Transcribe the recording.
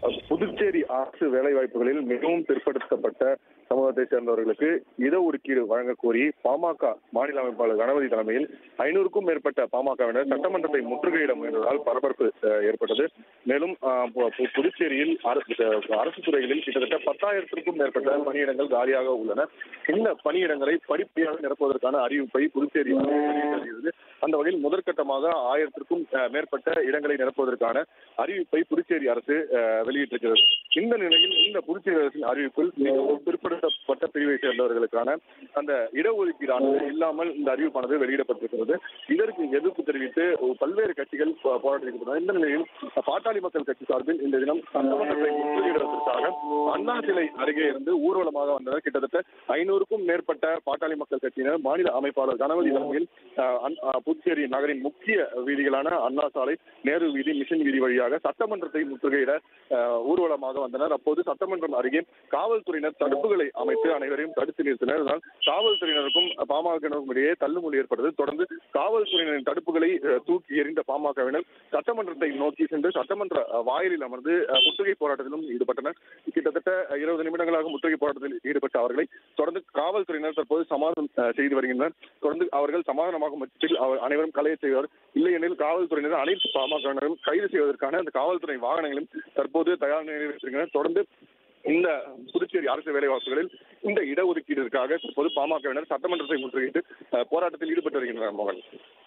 புதுச்சேரி அரசு வேலைவாய்ப்புகளில் மிகவும் பிற்படுத்தப்பட்ட சமூகத்தை சேர்ந்தவர்களுக்கு இடஒதுக்கீடு வழங்கக் கோரி பாமக மாநில அமைப்பாளர் கணபதி தலைமையில் ஐநூறுக்கும் மேற்பட்ட பாமகவினர் சட்டமன்றத்தை முற்றுகையிட முயன்றதால் பரபரப்பு அஹ், ஏற்பட்டது மேலும் அஹ், பு- பு- புதுச்சேரியில் அரசு அரசு துறைகளில் கிட்டத்தட்ட பத்தாயிரத்திற்கும் மேற்பட்ட பணியிடங்கள் காலியாக உள்ளன இந்த பணியிடங்களை படிப்படியாக நிரப்புவதற்கான அறிவிப்பை புதுச்சேரி அரசு வெளியிட்டிருக்கிறது அந்த வகையில் முதற்கட்டமாக ஆயிரத்திற்கும் அஹ், மேற்பட்ட இடங்களை நிரப்புவதற்கான அறிவிப்பை புதுச்சேரி அரசு அஹ், வெளியிட்டிருக்கிறது இந்த நிலையில் இந்த புதுச்சேரி அரசின் அறிவிப்பில் மிகவும் பிற்படுத்தப்பட்ட பிரிவை சேர்ந்தவர்களுக்கான அந்த இடஒதுக்கீடானது இல்லாமல் இந்த அறிவிப்பானது வெளியிடப்பட்டிருக்கிறது இதற்கு எதிர்ப்பு தெரிவித்து பல்வேறு கட்சிகள் போ- போராட்டம் ஈடுபட்டன இந்த நிலையில் பாட்டாளி மக்கள் கட்சி சார்பில் இந்த தினம் சட்டமன்றத்தை முற்றுகையிடுவதற்காக அண்ணா சிலை அருகே இருந்து ஊர்வலமாக வந்தனர் கிட்டத்தட்ட ஐநூறுக்கும் மேற்பட்ட பாட்டாளி மக்கள் கட்சியினர் மாநில அமைப்பாளர் கணபதி தலைமையில் அஹ், அன்- அஹ், புதுச்சேரி நகரின் முக்கிய வீதிகளான அண்ணா சாலை நேரு வீதி மிஷன் வீதி வழியாக சட்டமன்றத்தை முற்றுகையிட அஹ், ஊர்வலமாக வந்தனர் அப்போது சட்டமன்றம் அருகே காவல்துறையினர் தடுப்புகளை அமைத்து அனைவரையும் தடுத்து நிறுத்தினர் இதனால் காவல்துறையினருக்கும் பாமகவினருக்கும் இடையே தள்ளுமுடி ஏற்பட்டது தொடர்ந்து காவல்துறையினரின் தடுப்புகளை அஹ், தூக்கி எறிந்த பாமகவினர் சட்டமன்றத்தை நோக்கி சென்று சட்டமன்ற அஹ், வாயிலில் அமர்ந்து அஹ், முற்றுகை போராட்டத்திலும் ஈடுபட்டனர் கிட்டத்தட்ட இருபது நிமிடங்களாக முற்றுகை போராட்டத்தில் ஈடுபட்ட அவர்களை தொடர்ந்து காவல்துறையினர் தற்போது சமாதானம் அஹ், செய்து வருகின்றனர் தொடர்ந்து அவர்கள் சமாதானமாகும் பட்சத்தில் அவர் அனைவரும் கலைய செய்வார் இல்லையெனில் காவல்துறையினர் அனைத்து பாமகவினரும் கைது செய்வதற்கான அந்த காவல்துறை வாகனங்களும் தற்போது தயார் நிலையில் வைத்திருக்கின்றனர் தொடர்ந்து இந்த புதுச்சேரி அரசு வேலைவாய்ப்புகளில் இந்த இடஒதுக்கீட்டிற்காக தற்போது பாமகவினர் சட்டமன்றத்தை முற்றுகையிட்டு அஹ், போராட்டத்தில் ஈடுபட்டு வருகின்றனர் மோகன்